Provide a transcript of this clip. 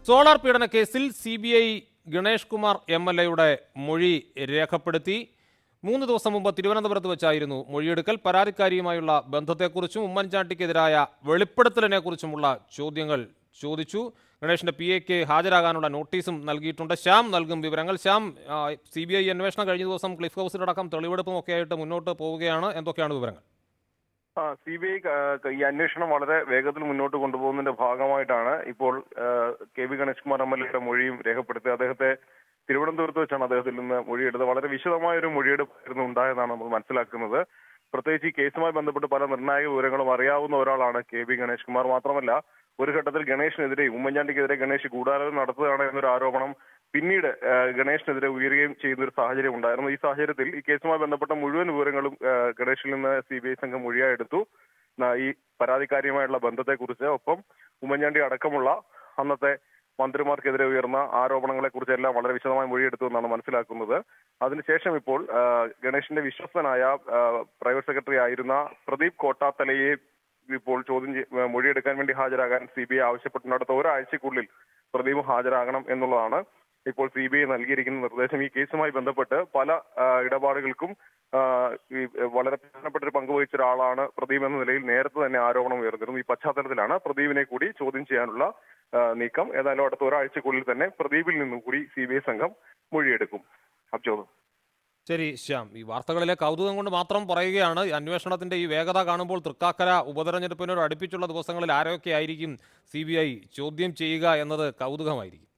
solar പീഡന കേസിൽ C B I Ganesh Kumar M L എയുടെ മൊഴി രേഖപ്പെടുത്തി മൂന്ന് ദിവസം മുമ്പ് തിരുവനന്തപുരത്ത് വെച്ചായിരുന്നു മൊഴിയെടുക്കൽ പരാതിക്കാരിയുമായുള്ള ബന്ധത്തെക്കുറിച്ചും ഉമ്മൻചാണ്ടിക്കെതിരായ വെളിപ്പെടുത്തലിനെക്കുറിച്ചുമുള്ള ചോദ്യങ്ങൾ ചോദിച്ചു ഗണേഷിന്റെ പി എക്ക് ഹാജരാകാനുള്ള നോട്ടീസും നൽകിയിട്ടുണ്ട് ശ്യാം നൽകും വിവരങ്ങൾ ശ്യാം സി ബി ഐ അന്വേഷണം കഴിഞ്ഞ ദിവസം ക്ലിഫ് ഹൗസിലടക്കം തെളിവെടുപ്പും ഒക്കെ ആയിട്ട് മുന്നോട്ട് പോവുകയാണ് എന്തൊക്കെയാണ് വിവരങ്ങൾ ആ സി ബി ഐ ഈ അന്വേഷണം വളരെ വേഗത്തിൽ മുന്നോട്ട് കൊണ്ടുപോകുന്നതിന്റെ ഭാഗമായിട്ടാണ് ഇപ്പോൾ ആ, K V Ganesh Kumar M L എയുടെ മൊഴിയും രേഖപ്പെടുത്തി അദ്ദേഹത്തെ തിരുവനന്തപുരത്ത് വെച്ചാണ് അദ്ദേഹത്തിൽ നിന്ന് മൊഴിയെടുത്തത് വളരെ വിശദമായ ഒരു മൊഴിയെടുപ്പായിരുന്നു ഉണ്ടായതാണ് നമ്മൾ മനസ്സിലാക്കുന്നത് പ്രത്യേകിച്ച് ഈ കേസുമായി ബന്ധപ്പെട്ട് പല നിർണായക വിവരങ്ങളും അറിയാവുന്ന ഒരാളാണ് കെ വി ഗണേഷ് കുമാർ മാത്രമല്ല ഒരു ഘട്ടത്തിൽ ഗണേഷിനെതിരെ ഉമ്മൻചാണ്ടിക്കെതിരെ ഗണേഷ് ഗൂഢാലോചന നടത്തുകയാണ് എന്നൊരു ആരോപണം പിന്നീട് ആ, ഗണേഷിനെതിരെ ഉയരുകയും ചെയ്യുന്ന ഒരു സാഹചര്യം ഉണ്ടായിരുന്നു ഈ സാഹചര്യത്തിൽ ഈ കേസുമായി ബന്ധപ്പെട്ട മുഴുവൻ വിവരങ്ങളും ആ, ഗണേഷിൽ നിന്ന് സി ബി ഐ സംഘം മൊഴിയായി എടുത്തു ആ, ഈ പരാതിക്കാരിയുമായുള്ള ബന്ധത്തെക്കുറിച്ച് ഒപ്പം ഉമ്മൻചാണ്ടി അടക്കമുള്ള അന്നത്തെ മന്ത്രിമാർക്കെതിരെ ഉയർന്ന ആരോപണങ്ങളെ കുറിച്ചെല്ലാം വളരെ വിശദമായി മൊഴിയെടുത്തു എന്നാണ് മനസ്സിലാക്കുന്നത് അതിനുശേഷം ഇപ്പോൾ ആ, ഗണേഷിന്റെ വിശ്വസ്തനായ ആ, പ്രൈവറ്റ് സെക്രട്ടറി ആയിരുന്ന പ്രദീപ് കോട്ടാത്തലയെ ഇപ്പോൾ ചോദ്യം ചെയ്യ- മൊഴിയെടുക്കാൻ വേണ്ടി ഹാജരാകാൻ സി ബി ഐ ആവശ്യപ്പെട്ടിട്ടുണ്ട് അടുത്ത ഒരാഴ്ചക്കുള്ളിൽ പ്രദീപ് ഹാജരാകണം എന്നുള്ളതാണ് ഇപ്പോൾ സി ബി ഐ നൽകിയിരിക്കുന്ന നിർദ്ദേശം ഈ കേസുമായി ബന്ധപ്പെട്ട് പല ആ, ഇടപാടുകൾക്കും ആ, ഈ വളരെ പ്രധാനപ്പെട്ട ഒരു പങ്ക് വഹിച്ച ഒരാളാണ് പ്രദീപ് എന്ന നിലയിൽ നേരത്തെ തന്നെ ആരോപണം ഉയർന്നിരുന്നു ഈ പശ്ചാത്തലത്തിലാണ് പ്രദീപിനെ കൂടി ചോദ്യം ചെയ്യാനുള്ള ആ, നീക്കം ഏതായാലും അടുത്ത ഒരാഴ്ചക്കുള്ളിൽ തന്നെ പ്രദീപിൽ നിന്നും കൂടി സി ബി ഐ സംഘം മൊഴിയെടുക്കും അബ്ജോദ് ശരി ശ്യാം ഈ വാർത്തകളിലെ കൗതുകം കൊണ്ട് മാത്രം പറയുകയാണ് ഈ അന്വേഷണത്തിന്റെ ഈ വേഗത കാണുമ്പോൾ തൃക്കാക്കര ഉപതെരഞ്ഞെടുപ്പിനോട് അടുപ്പിച്ചുള്ള ദിവസങ്ങളിൽ ആരൊക്കെ ആയിരിക്കും സി ബി ഐ ചോദ്യം ചെയ്യുക എന്നത് കൗതുകമായിരിക്കും